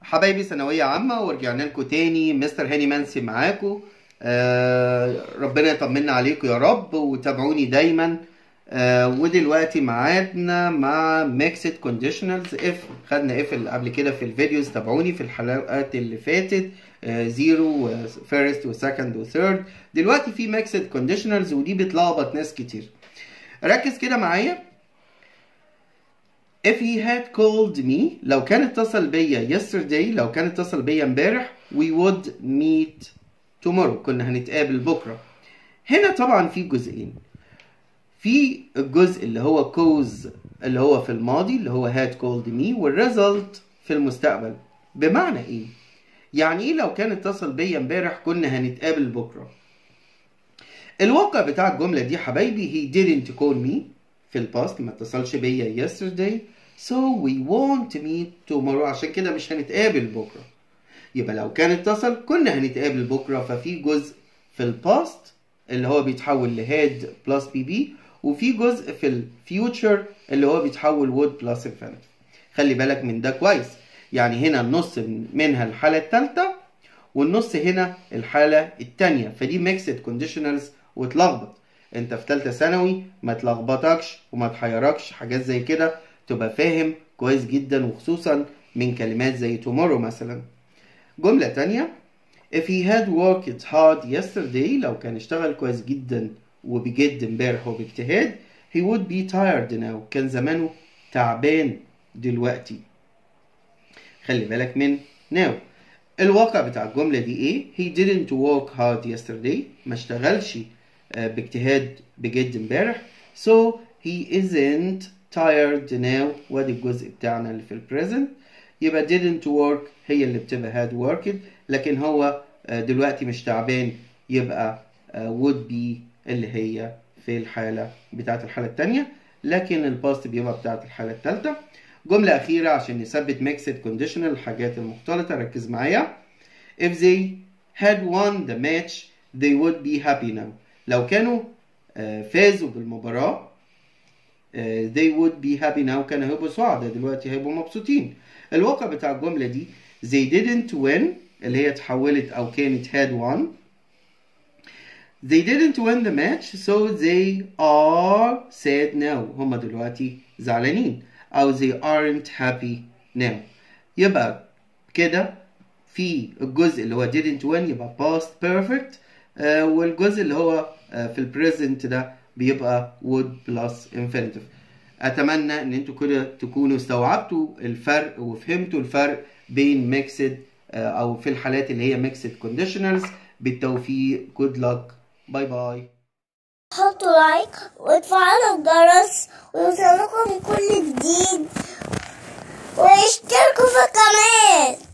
حبايبي ثانوية عامة ورجعنا لكم تاني مستر هاني منسي معاكم آه ربنا يطمنا عليكم يا رب وتابعوني دايما آه ودلوقتي معادنا مع ميكسد كونديشنالز اف خدنا اف اللي قبل كده في الفيديوز تابعوني في الحلقات اللي فاتت زيرو وفيرست وسكند وثيرد دلوقتي في ميكسد كونديشنالز ودي بتلخبط ناس كتير ركز كده معايا If he had called me لو كان اتصل بيا yesterday لو كان اتصل بيا امبارح we would meet tomorrow كنا هنتقابل بكرة هنا طبعا في جزئين في الجزء اللي هو cause اللي هو في الماضي اللي هو had called me والresult في المستقبل بمعنى ايه يعني ايه لو كان اتصل بيا امبارح كنا هنتقابل بكرة الواقع بتاع الجملة دي حبايبي he didn't call me في الباست ما اتصلش بيا yesterday so we won't meet tomorrow عشان كده مش هنتقابل بكرة يبقى لو كان اتصل كنا هنتقابل بكرة ففي جزء في الباست اللي هو بيتحول لهاد بلس بي بي وفي جزء في الفيوتشر اللي هو بيتحول would بلس infinitive خلي بالك من ده كويس يعني هنا النص منها الحالة الثالثة والنص هنا الحالة الثانية فدي ميكسد كونديشنالز وتلخبط انت في ثالثه ثانوي ما تلخبطكش وما تحيركش حاجات زي كده تبقى فاهم كويس جدا وخصوصا من كلمات زي tomorrow مثلا جملة تانية if he had worked hard yesterday لو كان اشتغل كويس جدا وبجد امبارح وباجتهاد he would be tired now كان زمانه تعبان دلوقتي خلي بالك من now الواقع بتاع الجملة دي ايه he didn't work hard yesterday ما اشتغلش باجتهاد بجد امبارح so he isn't tired now وادي الجزء بتاعنا اللي في البريزنت يبقى didn't work هي اللي بتبقى had worked لكن هو دلوقتي مش تعبان يبقى would be اللي هي في الحالة بتاعت الحالة التانية لكن الباست بيبقى بتاعت الحالة التالتة جملة أخيرة عشان نثبت mixed conditional الحاجات المختلطة ركز معايا if they had won the match they would be happy now لو كانوا فازوا بالمباراة they would be happy now كانوا هيبقوا سعداء دلوقتي هيبقوا مبسوطين الواقع بتاع الجملة دي they didn't win اللي هي اتحولت أو كانت had won they didn't win the match so they are sad now هم دلوقتي زعلانين أو they aren't happy now يبقى كده في الجزء اللي هو didn't win يبقى past perfect آه والجزء اللي هو آه في البريزنت ده بيبقى would plus infinitive اتمنى ان انتوا كده تكونوا استوعبتوا الفرق وفهمتوا الفرق بين mixed آه او في الحالات اللي هي mixed conditionals بالتوفيق good luck باي باي حطوا لايك وتفعلوا الجرس ويوصلكم كل جديد واشتركوا في القناه